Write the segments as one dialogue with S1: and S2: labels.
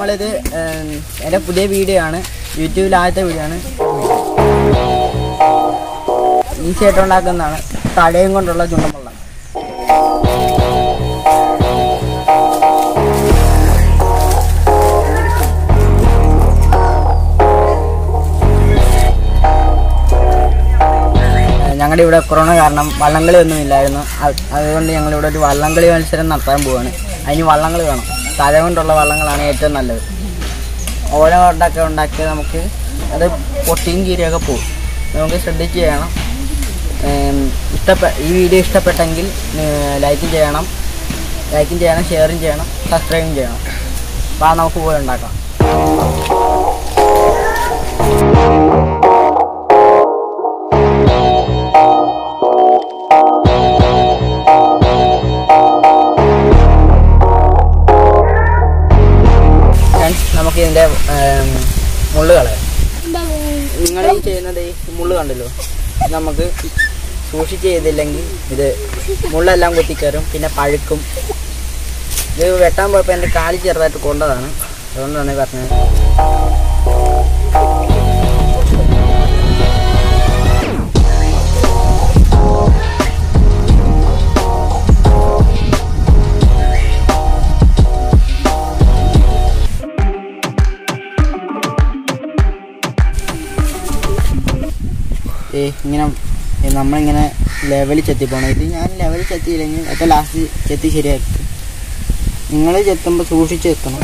S1: നമ്മളിത് ഏം, എൻ്റെ പുതിയ വീഡിയോ ആണ് യൂട്യൂബിൽ ആദ്യത്തെ വീഡിയോ ആണ് ഈസി ആയിട്ട് ഉണ്ടാക്കുന്നതാണ് തടയും കൊണ്ടുള്ള ചുണ്ടൻ വെള്ളം ഞങ്ങളുടെ ഇവിടെ കൊറോണ കാരണം വള്ളംകളി ഒന്നും ഇല്ലായിരുന്നു അത് അതുകൊണ്ട് ഞങ്ങളിവിടെ ഒരു വള്ളംകളി മത്സരം നടത്താൻ പോവാണ് അതിന് വള്ളങ്ങൾ വേണം തല കൊണ്ടുള്ള വള്ളങ്ങളാണ് ഏറ്റവും നല്ലത് ഓല കൊണ്ടൊക്കെ ഉണ്ടാക്കി നമുക്ക് അത് പൊട്ടിയും കീരിയൊക്കെ പോകും നമുക്ക് ശ്രദ്ധിച്ച് ചെയ്യണം ഏം, ഇഷ്ടപ്പെ ഈ വീഡിയോ ഇഷ്ടപ്പെട്ടെങ്കിൽ ലൈക്കും ചെയ്യണം ലൈക്കും ചെയ്യണം ഷെയറും ചെയ്യണം സബ്സ്ക്രൈബും ചെയ്യണം അപ്പോൾ നമുക്ക് പോയി ഉണ്ടാക്കാം ഫ്രണ്ട്സ് നമുക്ക് ഇതിൻ്റെ മുള്ള് കളയാം നിങ്ങൾ ഈ ചെയ്യുന്നത് ഈ മുള്ള് കണ്ടല്ലോ ഇത് നമുക്ക് സൂക്ഷിച്ച് ചെയ്തില്ലെങ്കിൽ ഇത് മുള്ളെല്ലാം കുത്തിക്കയറും പിന്നെ പഴുക്കും ഇത് വെട്ടാൻ പോയപ്പോൾ എൻ്റെ കാല് ചെറുതായിട്ട് കൊണ്ടതാണ് അതുകൊണ്ടാണ് ഈ പറഞ്ഞത് ഏ ഇങ്ങനെ ഏ, നമ്മളിങ്ങനെ ലെവലിൽ ചെത്തിപ്പോണം ഇത് ഞാൻ ലെവലിൽ ചെത്തിയില്ലെങ്കിൽ ഒക്കെ ലാസ്റ്റ് ചെത്തി ശരിയാക്കി നിങ്ങൾ ചെത്തുമ്പോൾ സൂക്ഷിച്ച് എത്തണം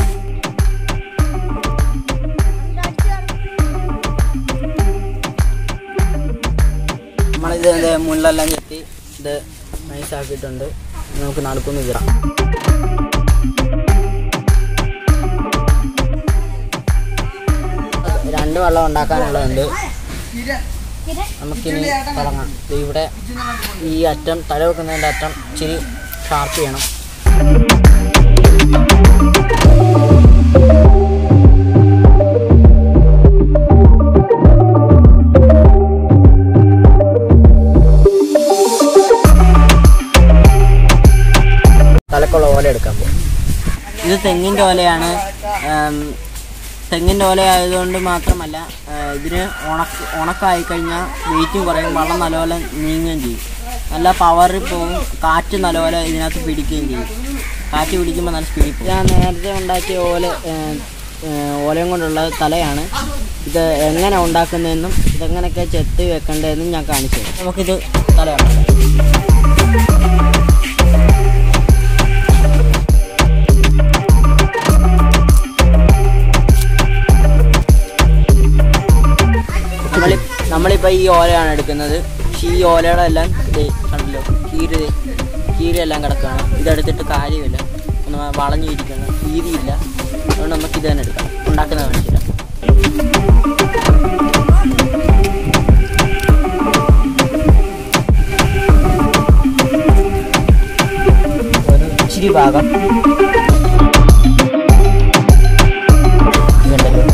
S1: നമ്മളിത് ഇത് മുള്ളെല്ലാം ചെത്തി ഇത് നൈസാക്കിയിട്ടുണ്ട് നമുക്ക് നടക്കുന്നു കീറാം രണ്ട് വെള്ളം ഉണ്ടാക്കാനുള്ളതുണ്ട് നമുക്കിനി തുടങ്ങാം ദേ ഇവിടെ ഈ അറ്റം തല വെക്കുന്നതിൻ്റെ അറ്റം ഇച്ചിരി ഷാർപ്പ് ചെയ്യണം തലക്കുള്ള ഓല എടുക്കാൻ പോകും ഇത് തെങ്ങിൻ്റെ ഓലയാണ് ഉം, തെങ്ങിൻ്റെ ഓല ആയതുകൊണ്ട് മാത്രമല്ല ആ, ഇതിന് ഉണക്ക് ഉണക്കായി കഴിഞ്ഞാൽ വെയിറ്റും കുറയും വെള്ളം നല്ലപോലെ നീങ്ങുകയും ചെയ്യും നല്ല പവറിൽ പോകും കാറ്റ് നല്ലപോലെ ഇതിനകത്ത് പിടിക്കുകയും ചെയ്യും കാറ്റ് പിടിക്കുമ്പോൾ നല്ല സ്പീഡിൽ പോകും ഞാൻ നേരത്തെ ഉണ്ടാക്കിയ ഓല ഏ, ഏ, ഓലയും കൊണ്ടുള്ള തലയാണ് ഇത് എങ്ങനെ ഉണ്ടാക്കുന്നതെന്നും ഇതെങ്ങനെയൊക്കെ ചെത്തി വെക്കേണ്ടതെന്നും ഞാൻ കാണിച്ചു തരാം. നമുക്കിത് തല ഉണ്ടാക്കാം നമ്മളി നമ്മളിപ്പോൾ ഈ ഓലയാണ് എടുക്കുന്നത് പക്ഷേ ഈ ഓലയുടെ എല്ലാം ദേ കണ്ടല്ലോ കീരി ദേ കീരി എല്ലാം കിടക്കുകയാണ് ഇതെടുത്തിട്ട് കാര്യമില്ല ഒന്ന് വളഞ്ഞിരിക്കുന്നു കീരിയില്ല അതുകൊണ്ട് നമുക്ക് ഇത് തന്നെ എടുക്കാം ഉണ്ടാക്കുന്നത് കാണിച്ചില്ല ഒരു ഇച്ചിരി ഭാഗം ഇതുണ്ടല്ലോ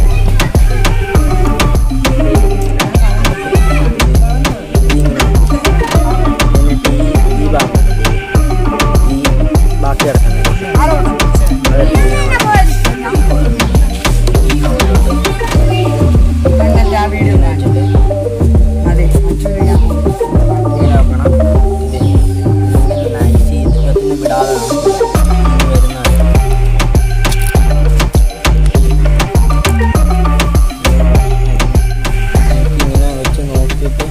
S1: എന്നിട്ട് ഈ ഈ ഭാഗം ഈ ബാക്കി കിടക്കുന്നത് വിടാതെ വരുന്നതാണ് ഇങ്ങനെ വെച്ച് നോക്കിയിട്ട്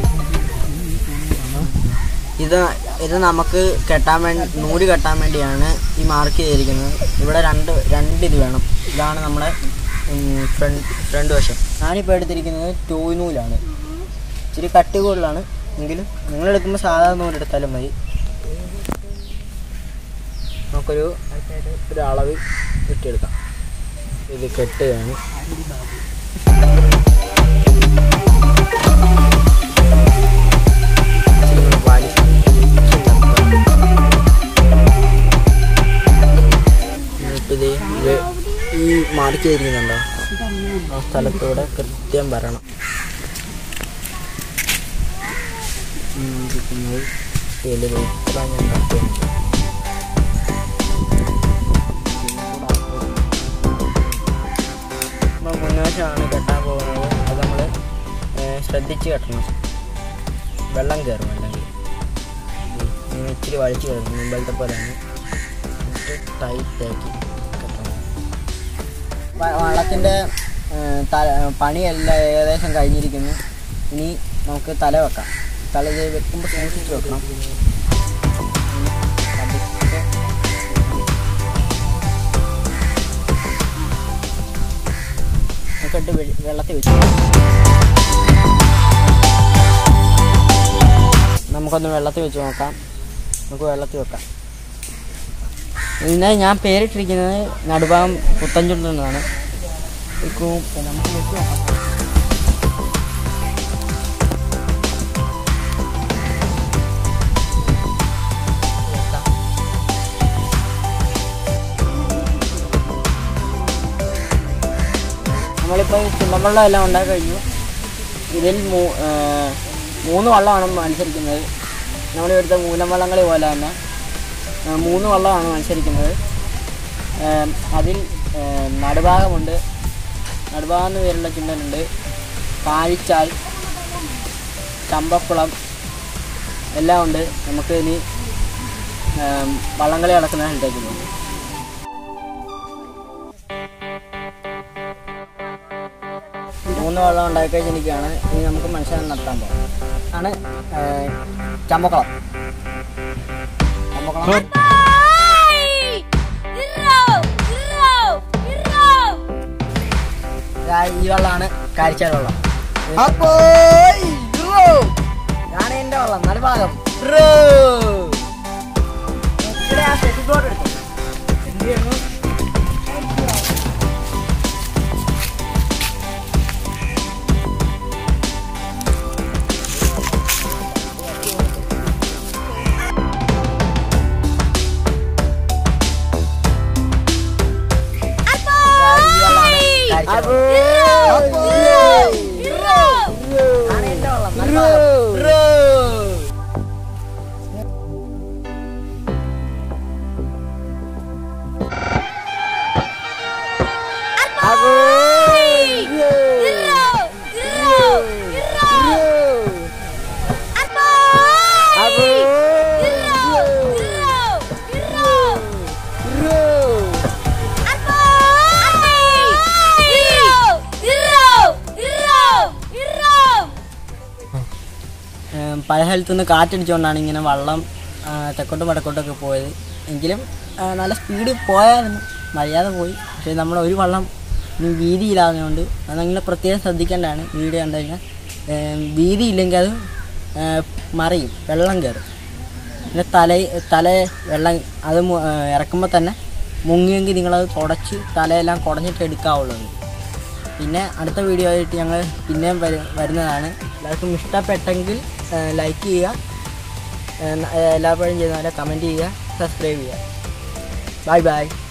S1: ഇത് ഇത് നമുക്ക് കെട്ടാൻ വേണ്ടി നൂല് കെട്ടാൻ വേണ്ടിയാണ് ഈ മാർക്ക് ചെയ്തിരിക്കുന്നത് ഇവിടെ രണ്ട് രണ്ട് ഇത് വേണം ഇതാണ് നമ്മുടെ ഫ്രണ്ട് ഫ്രണ്ട് വശം ഞാനിപ്പോൾ എടുത്തിരിക്കുന്നത് ടോയ് നൂലാണ് ഇച്ചിരി കട്ടി കൂടുതലാണ് എങ്കിലും നിങ്ങൾ എടുക്കുമ്പോൾ സാധാരണ നൂലെടുത്താലും മതി നമുക്കൊരു ഒരു അളവ് വെട്ടിയെടുക്കാം ഇത് കെട്ടുകയാണ് ഇച്ചിരി കൂടെ വലി എന്നിട്ട് ദേ ഇത് ഈ മാർക്ക് ചെയ്തിരിക്കുന്നുണ്ടോ ആ സ്ഥലത്തൂടെ കൃത്യം വരണം ഉം, ഇരിക്കുന്നത് ഇതില് ദേ ഇത്ര ഞാൻ കട്ടുന്നുണ്ട് മുൻവശമാണ് കെട്ടാൻ പോകുന്നത് അത് നമ്മൾ ശ്രദ്ധിച്ച് കെട്ടണം വെള്ളം കയറും അല്ലെങ്കിൽ ഇങ്ങനെ ഇച്ചിരി വലിച്ചു കിടക്കും മുമ്പലത്തെ പോലെയാണ് എന്നിട്ട് ടൈറ്റാക്കി കെട്ടണം വ- വള്ളത്തിൻ്റെ തല പണിയെല്ലാം ഏകദേശം കഴിഞ്ഞിരിക്കുന്നു ഇനി നമുക്ക് തല വെക്കാം തല ഇത് വെക്കുമ്പോൾ സൂക്ഷിച്ച് വെക്കണം ഉം, പതുക്കെ നമുക്കിട്ട് വെ- വെള്ളത്തിൽ വെച്ചു നമുക്കൊന്ന് വെള്ളത്തിൽ വെച്ച് നോക്കാം നമുക്ക് വെള്ളത്തിൽ വെക്കാം ഇതിനെ ഞാൻ പേരിട്ടിരിക്കുന്നത് നടുഭാഗം പുത്തൻചുണ്ടെന്നാണ് നമുക്ക് വെച്ച് നോക്കാം വെക്കാം. നമ്മളിപ്പോൾ ചുണ്ടൻവെള്ളം എല്ലാം ഉണ്ടാക്കി കഴിഞ്ഞു ഇതിൽ മൂ- ആ, മൂന്ന് വള്ളമാണ് മത്സരിക്കുന്നത് നമ്മൾ ഇവിടുത്തെ മൂലംവള്ളങ്ങളി പോലെ തന്നെ ആ, മൂന്ന് വള്ളമാണ് മത്സരിക്കുന്നത് ആ, അതിൽ ആ, നടുഭാഗമുണ്ട് നടുഭാഗം എന്ന് പേരുള്ള ചുണ്ടനുണ്ട് കാഴിച്ചാൽ ചമ്പക്കുളം എല്ലാം ഉണ്ട് നമുക്ക് ഇനി ആ, വള്ളംകളി നടക്കുന്ന സ്ഥലത്തേക്ക് പോകും മൂന്ന് വെള്ളം ഉണ്ടാക്കി കഴിഞ്ഞിരിക്കുകയാണ് ഇനി നമുക്ക് മനുഷ്യനെ നടത്താൻ പോകാം ആണ് ആ, ചമ്പക്കുളം ചമ്പക്കുളം ദാ ഈ വെള്ളമാണ് കാരിച്ചാൽ വെള്ളം ഇതാണ് എന്റെ വെള്ളം നടുഭാഗം ഇവിടെ ആ സെറ്റിക്കോട്ട് എടുത്തു എന്ത് ചെയ്യുന്നു ദാ ഈ വെള്ളമാണ് കാരിച്ചാൽ വെള്ളം. ഇതാണ് എന്റെ വെള്ളം നടുഭാഗം ഏം, പല സ്ഥലത്തു നിന്ന് കാറ്റടിച്ചുകൊണ്ടാണ് ഇങ്ങനെ വള്ളം ആ, തെക്കോട്ടും വടക്കോട്ടൊക്കെ പോയത് എങ്കിലും ആ, നല്ല സ്പീഡിൽ പോയായിരുന്നു മര്യാദ പോയി പക്ഷേ നമ്മൾ ഒരു വള്ളം ഇനി വീതിയില്ലാതുകൊണ്ട് അത് നിങ്ങൾ പ്രത്യേകം ശ്രദ്ധിക്കേണ്ടതാണ് വീഡിയോ കണ്ടു കഴിഞ്ഞാൽ ഏം, വീതി ഇല്ലെങ്കിൽ അത് ഏ, മറിയും വെള്ളം കയറും പിന്നെ തല തല വെള്ളം അത് മു- ഏ, ഇറക്കുമ്പോൾ തന്നെ മുങ്ങിയെങ്കിൽ നിങ്ങളത് തുടച്ച് തലയെല്ലാം കുടഞ്ഞിട്ട് എടുക്കാവുള്ളൂ പിന്നെ അടുത്ത വീഡിയോ ആയിട്ട് ഞങ്ങൾ പിന്നെയും വരു വരുന്നതാണ് എല്ലാവർക്കും ഇഷ്ടപ്പെട്ടെങ്കിൽ ലൈക്ക് ചെയ്യുക എല്ലാവരും ചെയ്യുന്ന പോലെ കമൻറ്റ് ചെയ്യുക സബ്സ്ക്രൈബ് ചെയ്യുക ബൈ ബൈ